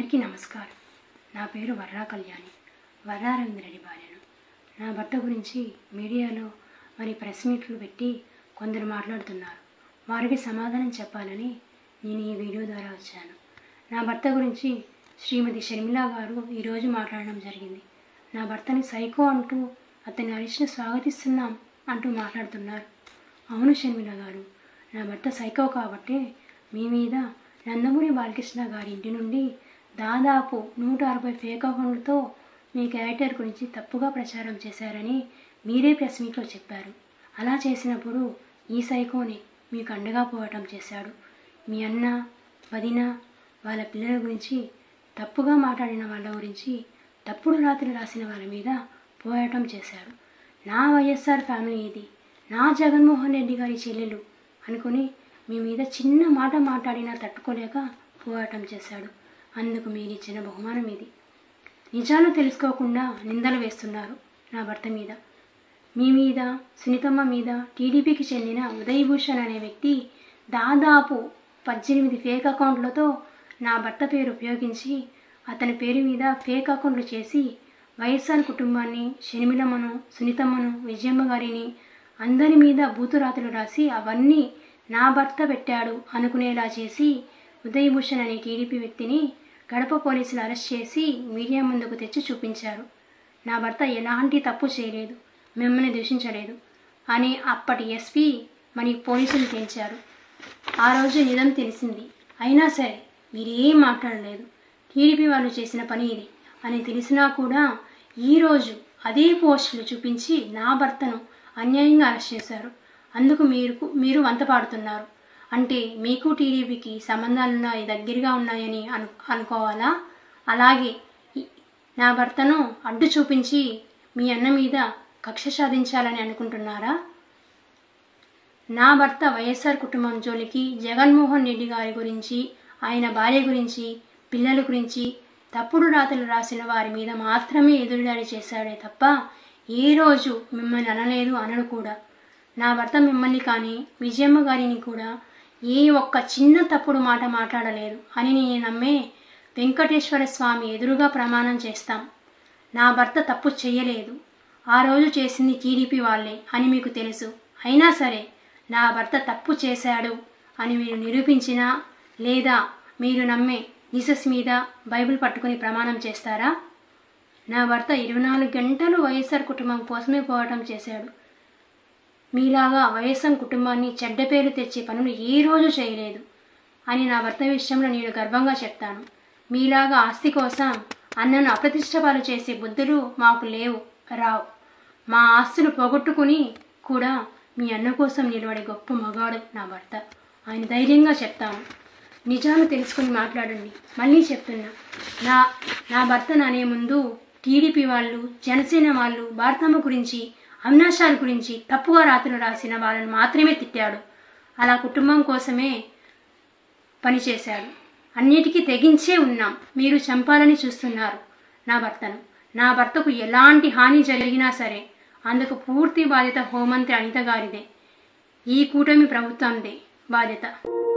అందరికీ నమస్కారం నా పేరు వర్రా కళ్యాణి వర్రారవింద్రెడ్డి భార్యను నా భర్త గురించి మీడియాలో మరి ప్రెస్ మీట్లు పెట్టి కొందరు మాట్లాడుతున్నారు వారికి సమాధానం చెప్పాలని నేను ఈ వీడియో ద్వారా వచ్చాను నా భర్త గురించి శ్రీమతి షర్మిల గారు ఈరోజు మాట్లాడడం జరిగింది నా భర్తని సైకో అంటూ అతని అరిచిన స్వాగతిస్తున్నాం అంటూ మాట్లాడుతున్నారు అవును షర్మిల గారు నా భర్త సైకో కాబట్టి మీ మీద నందమూరి బాలకృష్ణ గారి ఇంటి నుండి దాదాపు నూట అరవై ఫేక్ అకౌంట్లతో మీ క్యారెక్టర్ గురించి తప్పుగా ప్రచారం చేశారని మీరే ప్రెస్ మీట్లో చెప్పారు అలా చేసినప్పుడు ఈ సైకోని మీకు అండగా పోవటం చేశాడు మీ అన్న వదిన వాళ్ళ పిల్లల గురించి తప్పుగా మాట్లాడిన వాళ్ళ గురించి తప్పుడు రాత్రి రాసిన వాళ్ళ మీద పోరాటం చేశాడు నా వైఎస్ఆర్ ఫ్యామిలీ ఇది నా జగన్మోహన్ రెడ్డి గారి చెల్లెలు అనుకుని మీ మీద చిన్న మాట మాట్లాడినా తట్టుకోలేక పోరాటం చేశాడు అందుకు మీరు ఇచ్చిన బహుమానం ఇది నిజాలు తెలుసుకోకుండా నిందలు వేస్తున్నారు నా భర్త మీద మీ మీద సునీతమ్మ మీద టీడీపీకి చెందిన ఉదయ్ భూషణ్ అనే వ్యక్తి దాదాపు పద్దెనిమిది ఫేక్ అకౌంట్లతో నా భర్త పేరు ఉపయోగించి అతని పేరు మీద ఫేక్ అకౌంట్లు చేసి వైఎస్ఆర్ కుటుంబాన్ని షర్మిలమ్మను సునీతమ్మను విజయమ్మ గారిని అందరి మీద బూతురాతలు రాసి అవన్నీ నా భర్త పెట్టాడు అనుకునేలా చేసి ఉదయ్ భూషణ్ అనే టీడీపీ వ్యక్తిని గడప పోలీసులు అరెస్ట్ చేసి మీడియా ముందుకు తెచ్చి చూపించారు నా భర్త ఎలాంటి తప్పు చేయలేదు మిమ్మల్ని దూషించలేదు అని అప్పటి ఎస్పీ మరి పోలీసులు తేల్చారు ఆ రోజు నిజం తెలిసింది అయినా సరే మీరేం మాట్లాడలేదు టీడీపీ వాళ్ళు చేసిన పని ఇది అని తెలిసినా కూడా ఈరోజు అదే పోస్టులు చూపించి నా భర్తను అన్యాయంగా అరెస్ట్ చేశారు అందుకు మీరు మీరు వంత పాడుతున్నారు అంటే మీకు టీడీపీకి సంబంధాలు ఉన్నాయి దగ్గరగా ఉన్నాయని అను అనుకోవాలా అలాగే ఈ- నా భర్తను అడ్డు చూపించి మీ అన్న మీద కక్ష సాధించాలని అనుకుంటున్నారా నా భర్త వైఎస్ఆర్ కుటుంబం జోలికి జగన్మోహన్ రెడ్డి గారి గురించి ఆయన భార్య గురించి పిల్లల గురించి తప్పుడు రాతలు రాసిన వారి మీద మాత్రమే ఎదురుదాడి చేశాడే తప్ప ఏ రోజు మిమ్మల్ని అనలేదు అనడు కూడా నా భర్త మిమ్మల్ని కానీ విజయమ్మ గారిని కూడా ఏ ఒక్క చిన్న తప్పుడు మాట మాట్లాడలేదు అని నేను నమ్మే వెంకటేశ్వర స్వామి ఎదురుగా ప్రమాణం చేస్తాం నా భర్త తప్పు చెయ్యలేదు ఆ రోజు చేసింది టీడీపీ వాళ్ళే అని మీకు తెలుసు అయినా సరే నా భర్త తప్పు చేశాడు అని మీరు నిరూపించినా లేదా మీరు నమ్మే జీసస్ మీద బైబిల్ పట్టుకుని ప్రమాణం చేస్తారా నా భర్త ఇరవై నాలుగు గంటలు వైఎస్ఆర్ కుటుంబం కోసమే పోరాటం చేశాడు మీలాగా వైఎస్ఆర్ కుటుంబాన్ని చెడ్డ పేరు తెచ్చే పనులు ఏ రోజు చేయలేదు అని నా భర్త విషయంలో నేను గర్వంగా చెప్తాను మీలాగా ఆస్తి కోసం అన్నను అప్రతిష్ట పాలు చేసే బుద్ధులు మాకు లేవు రావు మా ఆస్తులు పోగొట్టుకుని కూడా మీ అన్న కోసం నిలబడే గొప్ప మగాడు నా భర్త ఆయన ధైర్యంగా చెప్తాను నిజాలు తెలుసుకుని మాట్లాడండి మళ్ళీ చెప్తున్నా నా నా భర్త నానే ముందు టీడీపీ వాళ్ళు జనసేన వాళ్ళు భారతమ్మ గురించి అవినాశాల గురించి తప్పుగా రాత్రులు రాసిన వాళ్ళని మాత్రమే తిట్టాడు అలా కుటుంబం కోసమే పనిచేశాడు అన్నిటికీ తెగించే ఉన్నాం మీరు చంపాలని చూస్తున్నారు నా భర్తను నా భర్తకు ఎలాంటి హాని జరిగినా సరే అందుకు పూర్తి బాధ్యత హోంమంత్రి అనిత గారిదే ఈ కూటమి ప్రభుత్వందే బాధ్యత